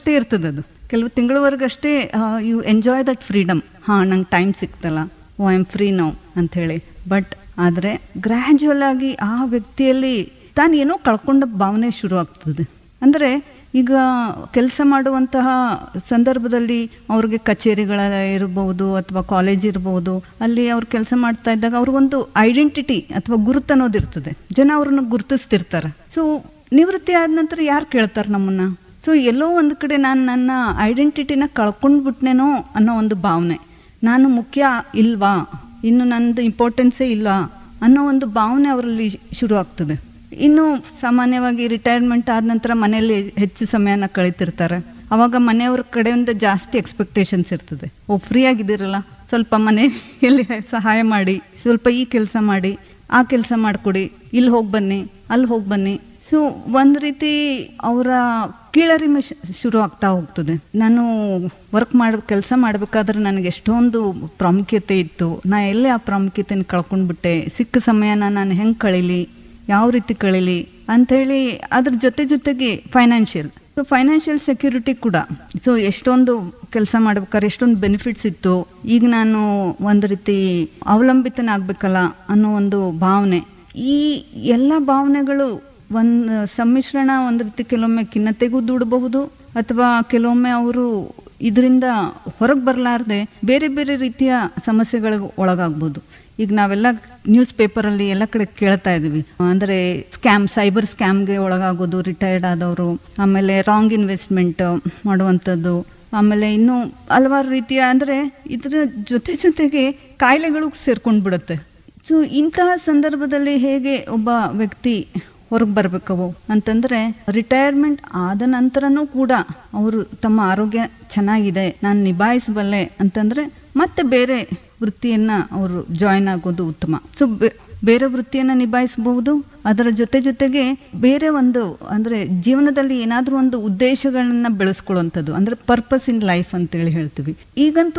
ಅಷ್ಟೇ ಇರ್ತದೆ ಅದು ಕೆಲವು ತಿಂಗಳವರೆಗಷ್ಟೇ ಯು ಎಂಜಾಯ್ ದಟ್ ಫ್ರೀಡಮ್ ಹಾಂ ನಂಗೆ ಟೈಮ್ ಸಿಕ್ತಲ್ಲ oh I am free now ಅಂಥೇಳಿ ಬಟ್ ಆದರೆ ಗ್ರ್ಯಾಜುವಲ್ ಆಗಿ ಆ ವ್ಯಕ್ತಿಯಲ್ಲಿ ತಾನು ಏನೋ ಕಳ್ಕೊಂಡ ಭಾವನೆ ಶುರು ಆಗ್ತದೆ ಅಂದರೆ ಈಗ ಕೆಲಸ ಮಾಡುವಂತಹ ಸಂದರ್ಭದಲ್ಲಿ ಅವ್ರಿಗೆ ಕಚೇರಿಗಳ ಇರ್ಬೋದು ಅಥವಾ ಕಾಲೇಜ್ ಇರ್ಬೋದು ಅಲ್ಲಿ ಅವ್ರು ಕೆಲಸ ಮಾಡ್ತಾ ಇದ್ದಾಗ ಅವ್ರಿಗೊಂದು ಐಡೆಂಟಿಟಿ ಅಥವಾ ಗುರುತು ಅನ್ನೋದು ಇರ್ತದೆ ಜನ ಅವ್ರನ್ನ ಗುರುತಿಸ್ತಿರ್ತಾರೆ ಸೊ ನಿವೃತ್ತಿ ಆದ ನಂತರ ಯಾರು ಕೇಳ್ತಾರೆ ನಮ್ಮನ್ನ ಸೊ ಎಲ್ಲೋ ಒಂದು ಕಡೆ ನಾನು ನನ್ನ ಐಡೆಂಟಿಟಿನ ಕಳ್ಕೊಂಡ್ಬಿಟ್ನೇನೋ ಅನ್ನೋ ಒಂದು ಭಾವನೆ ನಾನು ಮುಖ್ಯ ಇಲ್ವಾ ಇನ್ನು ನನ್ನದು ಇಂಪಾರ್ಟೆನ್ಸೇ ಇಲ್ಲ ಅನ್ನೋ ಒಂದು ಭಾವನೆ ಅವರಲ್ಲಿ ಶುರು ಆಗ್ತದೆ ಇನ್ನು ಸಾಮಾನ್ಯವಾಗಿ ರಿಟೈರ್ಮೆಂಟ್ ಆದ ನಂತರ ಮನೆಯಲ್ಲಿ ಹೆಚ್ಚು ಸಮಯನ ಕಳೀತಿರ್ತಾರೆ ಅವಾಗ ಮನೆಯವ್ರ ಕಡೆಯಿಂದ ಜಾಸ್ತಿ ಎಕ್ಸ್ಪೆಕ್ಟೇಷನ್ಸ್ ಇರ್ತದೆ ಓ ಫ್ರೀ ಆಗಿದ್ದೀರಲ್ಲ ಸ್ವಲ್ಪ ಮನೆಯಲ್ಲಿ ಸಹಾಯ ಮಾಡಿ ಸ್ವಲ್ಪ ಈ ಕೆಲಸ ಮಾಡಿ ಆ ಕೆಲಸ ಮಾಡಿಕೊಡಿ ಇಲ್ಲಿ ಹೋಗಿ ಬನ್ನಿ ಅಲ್ಲಿ ಹೋಗಿ ಬನ್ನಿ ಸೊ ಒಂದು ರೀತಿ ಅವರ ಕೀಳರಿಮೆ ಶು- ಶುರು ಆಗ್ತಾ ಹೋಗ್ತದೆ ನಾನು ವರ್ಕ್ ಮಾಡ ಕೆಲಸ ಮಾಡಬೇಕಾದ್ರೆ ನನಗೆ ಎಷ್ಟೊಂದು ಪ್ರಾಮುಖ್ಯತೆ ಇತ್ತು ನಾ ಎಲ್ಲೇ ಆ ಪ್ರಾಮುಖ್ಯತೆನ ಕಳ್ಕೊಂಡ್ಬಿಟ್ಟೆ ಸಿಕ್ಕ ಸಮಯನ ನಾನು ಹೆಂಗೆ ಕಳೀಲಿ ಯಾವ ರೀತಿ ಕಳೀಲಿ ಅಂಥೇಳಿ ಅದ್ರ ಜೊತೆ ಜೊತೆಗೆ ಫೈನಾನ್ಷಿಯಲ್ ಸೊ ಫೈನಾನ್ಷಿಯಲ್ ಸೆಕ್ಯೂರಿಟಿ ಕೂಡ ಸೊ ಎಷ್ಟೊಂದು ಕೆಲಸ ಮಾಡ್ಬೇಕಾದ್ರೆ ಎಷ್ಟೊಂದು ಬೆನಿಫಿಟ್ಸ್ ಇತ್ತು ಈಗ ನಾನು ಒಂದು ರೀತಿ ಅವಲಂಬಿತನಾಗಬೇಕಲ್ಲ ಅನ್ನೋ ಒಂದು ಭಾವನೆ ಈ ಎಲ್ಲ ಭಾವನೆಗಳು ಒಂದು ಸಮ್ಮಿಶ್ರಣ ಒಂದು ರೀತಿ ಕೆಲವೊಮ್ಮೆ ಖಿನ್ನತೆಗೂ ದೂಡಬಹುದು ಅಥವಾ ಕೆಲವೊಮ್ಮೆ ಅವರು ಇದರಿಂದ ಹೊರಗೆ ಬರಲಾರ್ದೆ ಬೇರೆ ಬೇರೆ ರೀತಿಯ ಸಮಸ್ಯೆಗಳಿಗೆ ಒಳಗಾಗ್ಬೋದು ಈಗ ನಾವೆಲ್ಲ ನ್ಯೂಸ್ ಪೇಪರಲ್ಲಿ ಎಲ್ಲ ಕಡೆ ಕೇಳ್ತಾ ಇದ್ದೀವಿ ಅಂದರೆ ಸ್ಕ್ಯಾಮ್ ಸೈಬರ್ ಸ್ಕ್ಯಾಮ್ಗೆ ಒಳಗಾಗೋದು ರಿಟೈರ್ಡ್ ಆದವರು ಆಮೇಲೆ ರಾಂಗ್ ಇನ್ವೆಸ್ಟ್ಮೆಂಟ್ ಮಾಡುವಂಥದ್ದು ಆಮೇಲೆ ಇನ್ನೂ ಹಲವಾರು ರೀತಿಯ ಅಂದರೆ ಇದರ ಜೊತೆ ಜೊತೆಗೆ ಕಾಯಿಲೆಗಳು ಸೇರ್ಕೊಂಡು ಬಿಡುತ್ತೆ ಸೊ ಇಂತಹ ಸಂದರ್ಭದಲ್ಲಿ ಹೇಗೆ ಒಬ್ಬ ವ್ಯಕ್ತಿ ಹೊರಗೆ ಬರಬೇಕವು ಅಂತಂದರೆ ರಿಟೈರ್ಮೆಂಟ್ ಆದ ನಂತರನೂ ಕೂಡ ಅವರು ತಮ್ಮ ಆರೋಗ್ಯ ಚೆನ್ನಾಗಿದೆ ನಾನು ನಿಭಾಯಿಸಬಲ್ಲೆ ಅಂತಂದರೆ ಮತ್ತೆ ಬೇರೆ ವೃತ್ತಿಯನ್ನು ಅವರು ಜಾಯಿನ್ ಆಗೋದು ಉತ್ತಮ ಸೊ ಬೇರೆ ವೃತ್ತಿಯನ್ನು ನಿಭಾಯಿಸಬಹುದು ಅದರ ಜೊತೆ ಜೊತೆಗೆ ಬೇರೆ ಒಂದು ಅಂದರೆ ಜೀವನದಲ್ಲಿ ಏನಾದರೂ ಒಂದು ಉದ್ದೇಶಗಳನ್ನ ಬೆಳೆಸ್ಕೊಳ್ಳುವಂಥದ್ದು ಅಂದರೆ ಪರ್ಪಸ್ ಇನ್ ಲೈಫ್ ಅಂತೇಳಿ ಹೇಳ್ತೀವಿ ಈಗಂತೂ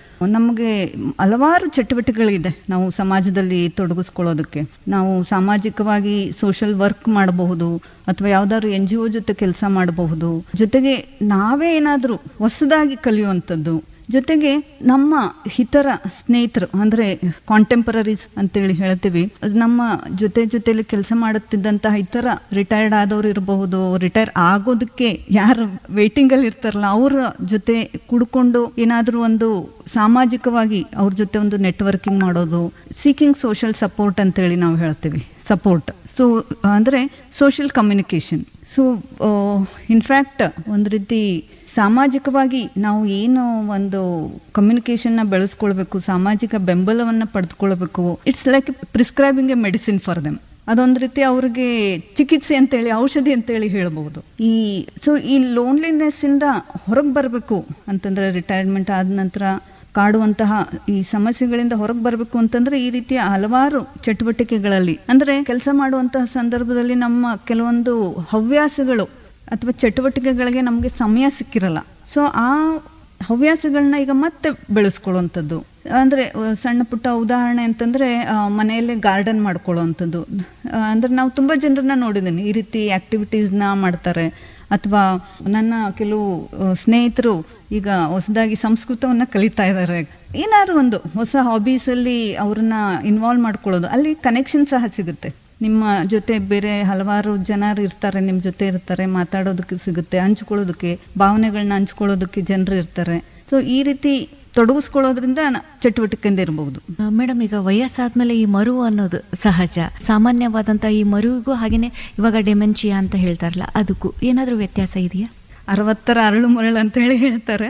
ನಮಗೆ ಹಲವಾರು ಚಟುವಟಿಕೆಗಳಿದೆ ನಾವು ಸಮಾಜದಲ್ಲಿ ತೊಡಗಿಸ್ಕೊಳ್ಳೋದಕ್ಕೆ ನಾವು ಸಾಮಾಜಿಕವಾಗಿ ಸೋಷಲ್ ವರ್ಕ್ ಮಾಡಬಹುದು ಅಥವಾ ಯಾವ್ದಾದ್ರು ಎನ್ ಜಿ ಒ ಜೊತೆ ಕೆಲಸ ಮಾಡಬಹುದು ಜೊತೆಗೆ ನಾವೇ ಏನಾದರೂ ಹೊಸದಾಗಿ ಕಲಿಯುವಂಥದ್ದು ಜೊತೆಗೆ ನಮ್ಮ ಹಿತರ ಸ್ನೇಹಿತರು ಅಂದರೆ ಕಾಂಟೆಂಪರರೀಸ್ ಅಂತೇಳಿ ಹೇಳ್ತೀವಿ ಅದು ನಮ್ಮ ಜೊತೆ ಜೊತೆಲಿ ಕೆಲಸ ಮಾಡುತ್ತಿದ್ದಂತಹ ಇತರ ರಿಟೈರ್ಡ್ ಆದವರು ಇರಬಹುದು ರಿಟೈರ್ ಆಗೋದಕ್ಕೆ ಯಾರು ವೇಟಿಂಗಲ್ಲಿ ಇರ್ತಾರಲ್ಲ ಅವರ ಜೊತೆ ಕುಡ್ಕೊಂಡು ಏನಾದರೂ ಒಂದು ಸಾಮಾಜಿಕವಾಗಿ ಅವ್ರ ಜೊತೆ ಒಂದು ನೆಟ್ವರ್ಕಿಂಗ್ ಮಾಡೋದು ಸೀಕಿಂಗ್ ಸೋಷಲ್ ಸಪೋರ್ಟ್ ಅಂತೇಳಿ ನಾವು ಹೇಳ್ತೀವಿ ಸಪೋರ್ಟ್ ಸೊ ಅಂದರೆ ಸೋಷಿಯಲ್ ಕಮ್ಯುನಿಕೇಷನ್ ಸೊ ಇನ್ಫ್ಯಾಕ್ಟ್ ಒಂದು ರೀತಿ ಸಾಮಾಜಿಕವಾಗಿ ನಾವು ಏನು ಒಂದು ಕಮ್ಯುನಿಕೇಷನ್ನ ಬೆಳೆಸ್ಕೊಳ್ಬೇಕು ಸಾಮಾಜಿಕ ಬೆಂಬಲವನ್ನು ಪಡೆದುಕೊಳ್ಬೇಕು it's like prescribing a medicine for them ಅದೊಂದು ರೀತಿ ಅವ್ರಿಗೆ ಚಿಕಿತ್ಸೆ ಅಂತೇಳಿ ಔಷಧಿ ಅಂತೇಳಿ ಹೇಳ್ಬೋದು ಈ ಸೊ ಈ ಲೋನ್ಲಿನೆಸ್ಸಿಂದ ಹೊರಗೆ ಬರಬೇಕು ಅಂತಂದರೆ ರಿಟೈರ್ಮೆಂಟ್ ಆದ ನಂತರ ಕಾಡುವಂತಹ ಈ ಸಮಸ್ಯೆಗಳಿಂದ ಹೊರಗೆ ಬರಬೇಕು ಅಂತಂದ್ರೆ ಈ ರೀತಿಯ ಹಲವಾರು ಚಟುವಟಿಕೆಗಳಲ್ಲಿ ಅಂದರೆ ಕೆಲಸ ಮಾಡುವಂತಹ ಸಂದರ್ಭದಲ್ಲಿ ನಮ್ಮ ಕೆಲವೊಂದು ಹವ್ಯಾಸಗಳು ಅಥವಾ ಚಟುವಟಿಕೆಗಳಿಗೆ ನಮಗೆ ಸಮಯ ಸಿಕ್ಕಿರಲ್ಲ ಸೊ ಆ ಹವ್ಯಾಸಗಳನ್ನ ಈಗ ಮತ್ತೆ ಬೆಳೆಸ್ಕೊಳ್ಳುವಂಥದ್ದು ಅಂದರೆ ಸಣ್ಣ ಪುಟ್ಟ ಉದಾಹರಣೆ ಅಂತಂದರೆ ಮನೆಯಲ್ಲೇ ಗಾರ್ಡನ್ ಮಾಡ್ಕೊಳ್ಳುವಂಥದ್ದು ಅಂದರೆ ನಾವು ತುಂಬ ಜನರನ್ನ ನೋಡಿದ್ದೀನಿ ಈ ರೀತಿ ಆ್ಯಕ್ಟಿವಿಟೀಸ್ನ ಮಾಡ್ತಾರೆ ಅಥವಾ ನನ್ನ ಕೆಲವು ಆ, ಸ್ನೇಹಿತರು ಈಗ ಹೊಸದಾಗಿ ಸಂಸ್ಕೃತವನ್ನು ಕಲಿತಾ ಇದ್ದಾರೆ ಏನಾದ್ರು ಒಂದು ಹೊಸ ಹಾಬೀಸಲ್ಲಿ ಅವ್ರನ್ನ ಇನ್ವಾಲ್ವ್ ಮಾಡ್ಕೊಳ್ಳೋದು ಅಲ್ಲಿ ಕನೆಕ್ಷನ್ ಸಹ ಸಿಗುತ್ತೆ ನಿಮ್ಮ ಜೊತೆ ಬೇರೆ ಹಲವಾರು ಜನರು ಇರ್ತಾರೆ ನಿಮ್ಮ ಜೊತೆ ಇರ್ತಾರೆ ಮಾತಾಡೋದಕ್ಕೆ ಸಿಗುತ್ತೆ ಹಂಚ್ಕೊಳ್ಳೋದಕ್ಕೆ ಭಾವನೆಗಳನ್ನ ಹಂಚ್ಕೊಳ್ಳೋದಕ್ಕೆ ಜನರು ಇರ್ತಾರೆ ಸೊ ಈ ರೀತಿ ತೊಡಗಿಸ್ಕೊಳ್ಳೋದ್ರಿಂದ ನ- ಚಟುವಟಿಕೆಯಿಂದ ಇರಬಹುದು ಮೇಡಮ್ ಈಗ ವಯಸ್ಸಾದ್ಮೇಲೆ ಈ ಮರು ಅನ್ನೋದು ಸಹಜ ಸಾಮಾನ್ಯವಾದಂಥ ಈ ಮರುವಿಗೂ ಹಾಗೇನೆ ಇವಾಗ ಡೆಮೆನ್ಷಿಯಾ ಅಂತ ಹೇಳ್ತಾರಲ್ಲ ಅದಕ್ಕೂ ಏನಾದರೂ ವ್ಯತ್ಯಾಸ ಇದೆಯಾ ಅರವತ್ತರ ಅರಳು ಮರಳು ಅಂತ ಹೇಳಿ ಹೇಳ್ತಾರೆ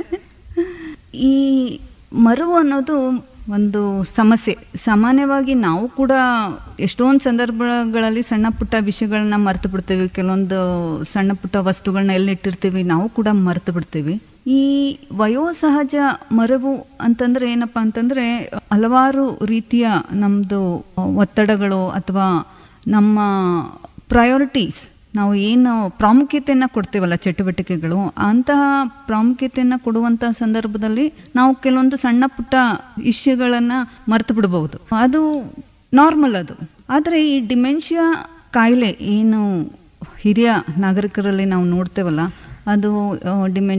ಈ ಮರವು ಅನ್ನೋದು ಒಂದು ಸಮಸ್ಯೆ ಸಾಮಾನ್ಯವಾಗಿ ನಾವು ಕೂಡ ಎಷ್ಟೊಂದು ಸಂದರ್ಭಗಳಲ್ಲಿ ಸಣ್ಣ ಪುಟ್ಟ ವಿಷಯಗಳನ್ನ ಮರೆತು ಬಿಡ್ತೀವಿ ಕೆಲವೊಂದು ಸಣ್ಣ ಪುಟ್ಟ ವಸ್ತುಗಳನ್ನ ಎಲ್ಲಿ ಇಟ್ಟಿರ್ತೀವಿ ನಾವು ಕೂಡ ಮರೆತು ಬಿಡ್ತೀವಿ ಈ ವಯೋಸಹಜ ಮರವು ಅಂತಂದ್ರೆ ಏನಪ್ಪ ಅಂತಂದ್ರೆ ಹಲವಾರು ರೀತಿಯ ನಮ್ಮದು ಒತ್ತಡಗಳು ಅಥವಾ ನಮ್ಮ ಪ್ರಯಾರಿಟೀಸ್ ನಾವು ಏನು ಪ್ರಾಮುಖ್ಯತೆಯನ್ನು ಕೊಡ್ತೇವಲ್ಲ ಚಟುವಟಿಕೆಗಳು ಅಂತಹ ಪ್ರಾಮುಖ್ಯತೆಯನ್ನು ಕೊಡುವಂತಹ ಸಂದರ್ಭದಲ್ಲಿ ನಾವು ಕೆಲವೊಂದು ಸಣ್ಣ ಪುಟ್ಟ ಇಶ್ಯೂಗಳನ್ನು ಮರೆತು ಬಿಡಬಹುದು ಅದು ನಾರ್ಮಲ್ ಅದು ಆದರೆ ಈ ಡಿಮೆನ್ಷಿಯಾ ಕಾಯಿಲೆ ಏನು ಹಿರಿಯ ನಾಗರಿಕರಲ್ಲಿ ನಾವು ನೋಡ್ತೇವಲ್ಲ ಅದು ಡಿಮೆನ್